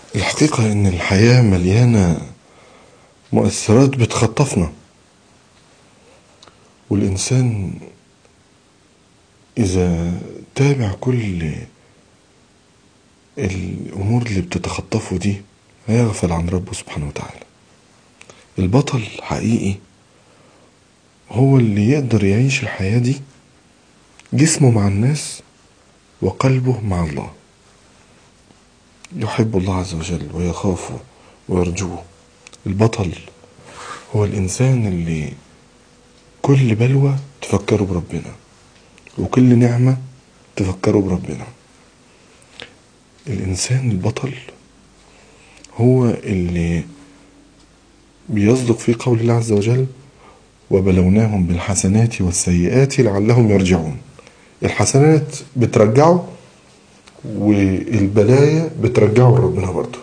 الحقيقة إن الحياة مليانة مؤثرات بتخطفنا والإنسان إذا تابع كل الأمور اللي بتتخطفه دي هيغفل عن ربه سبحانه وتعالى البطل حقيقي هو اللي يقدر يعيش الحياة دي جسمه مع الناس وقلبه مع الله يحب الله عز وجل ويخافه ويرجوه البطل هو الإنسان اللي كل بلوى تفكره بربنا وكل نعمة تفكره بربنا الإنسان البطل هو اللي بيصدق في قول الله عز وجل وبلوناهم بالحسنات والسيئات لعلهم يرجعون الحسنات بترجعه والبلايا بترجعه لربنا برضه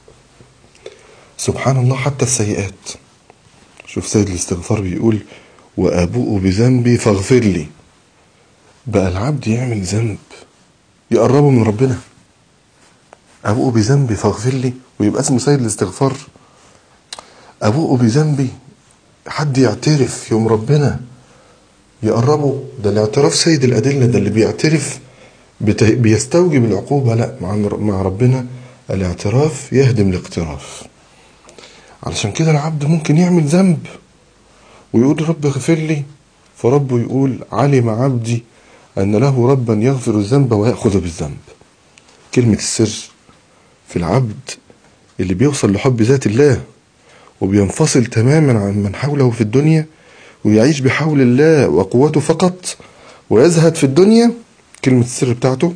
سبحان الله حتى السيئات شوف سيد الاستغفار بيقول وأبوء بذنبي فاغفر لي بقى العبد يعمل ذنب يقربه من ربنا أبوء بذنبي فاغفر لي ويبقى اسمه سيد الاستغفار أبوء بذنبي حد يعترف يوم ربنا يقربه ده الاعتراف سيد الأدلة ده اللي بيعترف بيستوجب العقوبة لا مع مع ربنا الاعتراف يهدم الاقتراف علشان كده العبد ممكن يعمل ذنب ويقول رب اغفر لي فربه يقول علم عبدي أن له ربا يغفر الذنب ويأخذ بالذنب كلمة السر في العبد اللي بيوصل لحب ذات الله وبينفصل تماما عن من حوله في الدنيا ويعيش بحول الله وقوته فقط ويزهد في الدنيا كلمة السر بتاعته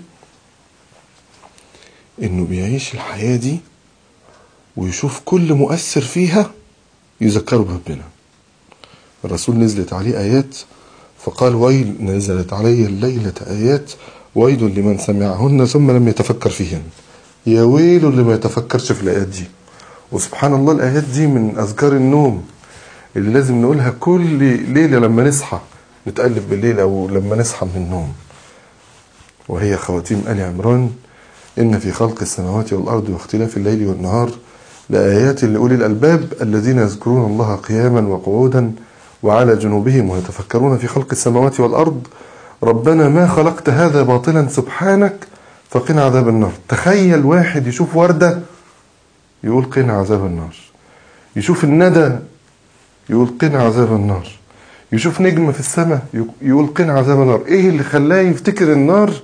انه بيعيش الحياة دي ويشوف كل مؤثر فيها يذكره بربنا الرسول نزلت عليه آيات فقال ويل نزلت علي الليلة آيات ويل لمن سمعهن ثم لم يتفكر فيهن يا ويل اللي ما يتفكرش في الآيات دي وسبحان الله الآيات دي من أذكار النوم اللي لازم نقولها كل ليلة لما نصحى نتقلب بالليل أو لما نصحى من النوم وهي خواتيم آل عمران إن في خلق السماوات والأرض واختلاف الليل والنهار لآيات لأولي الألباب الذين يذكرون الله قياما وقعودا وعلى جنوبهم ويتفكرون في خلق السماوات والأرض ربنا ما خلقت هذا باطلا سبحانك فقنا عذاب النار تخيل واحد يشوف وردة يقول قنا عذاب النار يشوف الندى يقول قنا عذاب النار يشوف نجم في السماء يقول قنا عذاب النار ايه اللي خلاه يفتكر النار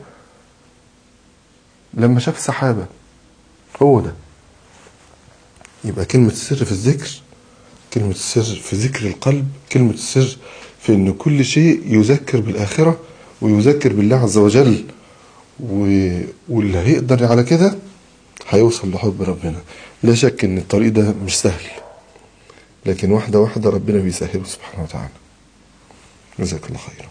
لما شاف سحابة هو ده يبقى كلمة السر في الذكر كلمة السر في ذكر القلب كلمة السر في ان كل شيء يذكر بالآخرة ويذكر بالله عز وجل و... واللي هيقدر على كده هيوصل لحب ربنا لا شك ان الطريق ده مش سهل لكن واحدة واحدة ربنا بيسهله سبحانه وتعالى جزاك الله خيرا